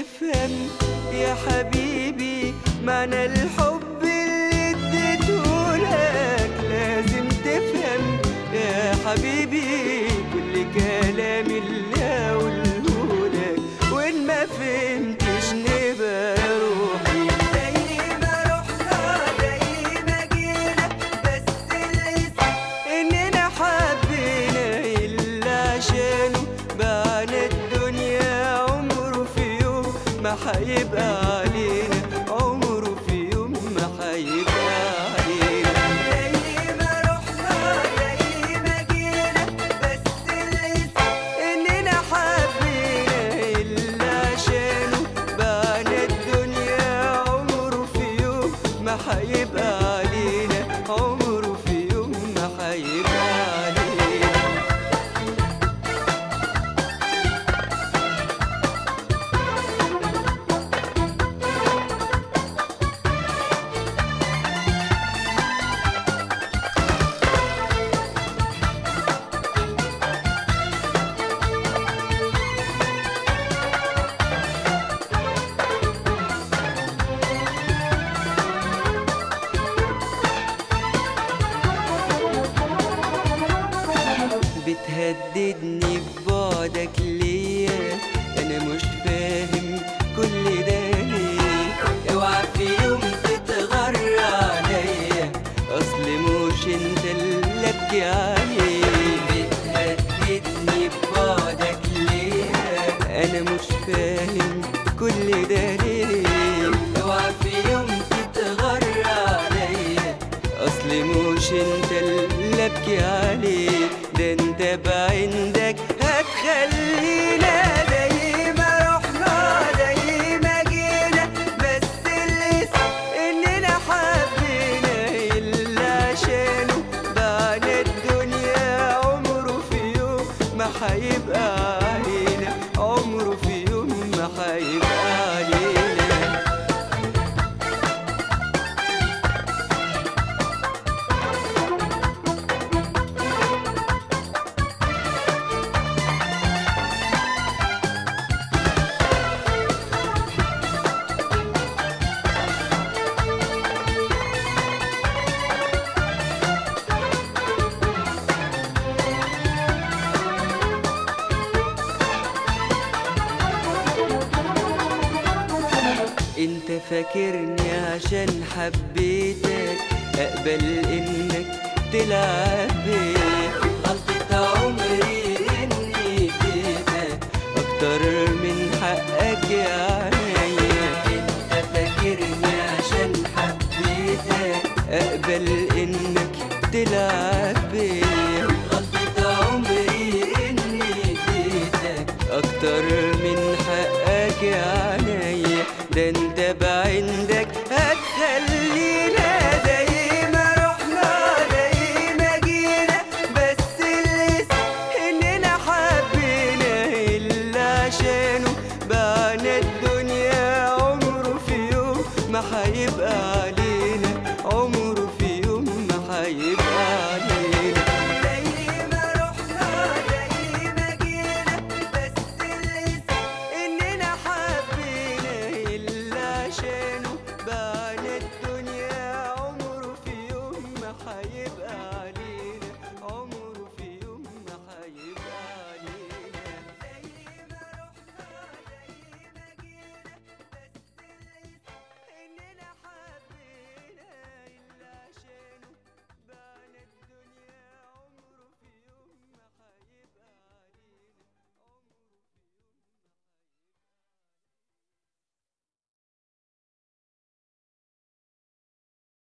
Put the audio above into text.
تفهم يا حبيبي معنى الحب اللي اديتهولك لازم تفهم يا حبيبي كل كلام اللي هقولهولك وان ما فهمتش نبقى روحي زي ما رحنا زي ما جينا بس الاسم اننا حبينا الا عشانه بعنا الدنيا عمره في يوم ما هيبقى علينا عمره في يوم ما هيبقى علينا زي ما رحنا زي ما جينا بس الاسم اننا حبينا الا عشانه بعنا الدنيا عمره في يوم ما هيبقى علينا عمره في يوم ما هيبقى علينا بتهددني ببعدك ليا انا مش فاهم كل ده ليه اوعى في يوم تتغر عليا اصل مش انت اللي ابكي عليه بتهددني ببعدك ليا انا مش فاهم كل ده ليه اوعى في يوم تتغر عليا اصل مش انت اللي ابكي عليه ده انت بعندك هتخلينا زي ما رحنا زي ما جينا بس الاسم اننا حبينا الا عشانه بعنا الدنيا عمره في يوم ما هيبقى علينا عمره في يوم ما هيبقى علينا انت فاكرني عشان حبيتك اقبل انك تلعب بيا غلطة عمري اني اديتك اكتر من حقك يا عينيا انت فاكرني عشان حبيتك اقبل انك تلعب بيا غلطة عمري اني اديتك اكتر من حقك يا عينيا ده انت بعندك هتخلينا زي ما رحنا زي ما جينا بس الاسم اننا حبينا الا عشانه بعنا الدنيا عمره في يوم ما هيبقى علينا عمره في يوم ما هيبقى علينا زي ما رحنا زي ما جينا بس الاسم اننا حبينا الا عشان